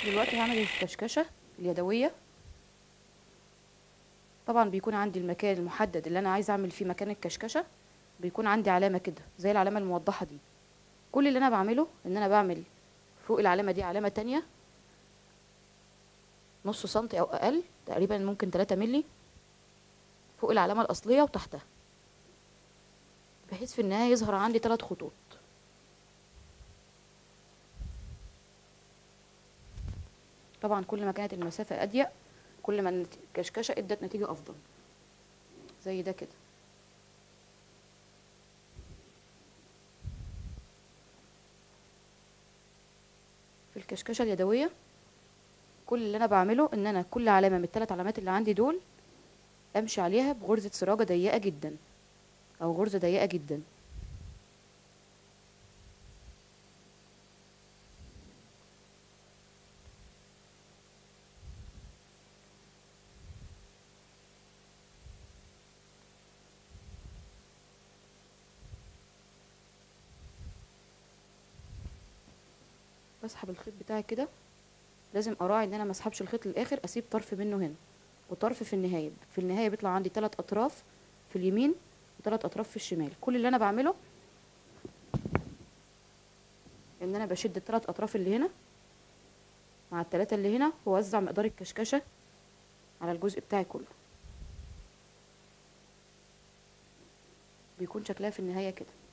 دلوقتي هعمل الكشكشة اليدوية طبعا بيكون عندي المكان المحدد اللي انا عايزه اعمل فيه مكان الكشكشة بيكون عندي علامة كده زي العلامة الموضحة دي كل اللي انا بعمله ان انا بعمل فوق العلامة دي علامة تانية نص سنتي او اقل تقريبا ممكن 3 ملي فوق العلامة الاصلية وتحتها بحيث في النهاية يظهر عندي ثلاث خطوط طبعا كل ما كانت المسافة أضيق كل ما النت- الكشكشة ادت نتيجة أفضل زي ده كده في الكشكشة اليدوية كل اللي أنا بعمله إن أنا كل علامة من الثلاث علامات اللي عندي دول أمشي عليها بغرزة سراجة ضيقة جدا أو غرزة ضيقة جدا بسحب الخيط بتاعي كده لازم اراعي ان انا ما اسحبش الخيط للاخر اسيب طرف منه هنا وطرف في النهايه في النهايه بيطلع عندي ثلاث اطراف في اليمين وثلاث اطراف في الشمال كل اللي انا بعمله ان انا بشد الثلاث اطراف اللي هنا مع الثلاثه اللي هنا واوزع مقدار الكشكشه على الجزء بتاعي كله بيكون شكلها في النهايه كده